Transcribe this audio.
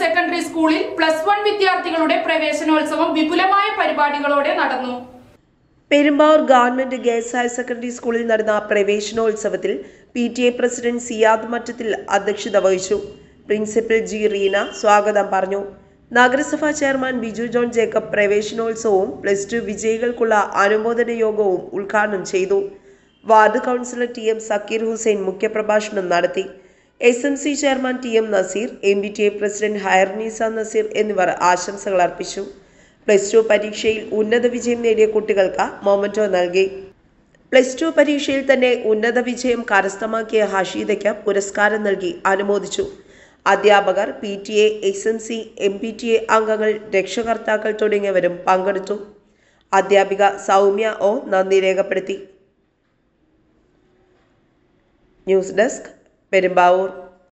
secondary സ്കൂളിൽ plus one വിദ്യാർത്ഥികളുടെ പ്രവേശനോത്സവം വിപുലമായ പരിപാടികളോടെ നടന്നു Perumbavoor government girls higher secondary സ്കൂളിൽ നടന്ന പ്രവേശനോത്സവത്തിൽ P T A president Siyad Mattathil അധ്യക്ഷത വഹിച്ചു പ്രിൻസിപ്പൽ ജി റീന സ്വാഗതം പറഞ്ഞു നഗരസഭാ ചെയർമാൻ ബിജു ജോൺ ജേക്കബ് പ്രവേശനോത്സവവും പ്ലസ് ടു വിജയികൾക്കുള്ള അനുമോദന യോഗവും ഉദ്ഘാടനം ചെയ്തു ward councillor T M Sakkir Hussain മുഖ്യപ്രഭാഷണം നടത്തി S M C chairman T M Nazeer M B T A president Hayarneesa Nazeer എന്നിവർ ആശംസകൾ അർപ്പിച്ചു പ്ലസ് ടു പരീക്ഷയിൽ ഉന്നത വിജയം നേടിയ കുട്ടികൾക്ക് മൊമന്റോ നൽകി പ്ലസ് ടു പരീക്ഷയിൽ തന്നെ ഉന്നത വിജയം കരസ്ഥമാക്കിയ ഹഷീദയ്ക്ക് പുരസ്കാരം നൽകി അനുമോദിച്ചു അധ്യാപകർ P T A S M C M P T A അംഗങ്ങൾ രക്ഷകർത്താക്കൾ തുടങ്ങിയവരും പങ്കെടുത്തു അധ്യാപിക സൗമ്യ ഒ നന്ദി രേഖപ്പെടുത്തി ന്യൂസ് ഡെസ്ക് പെരുമ്പാവൂർ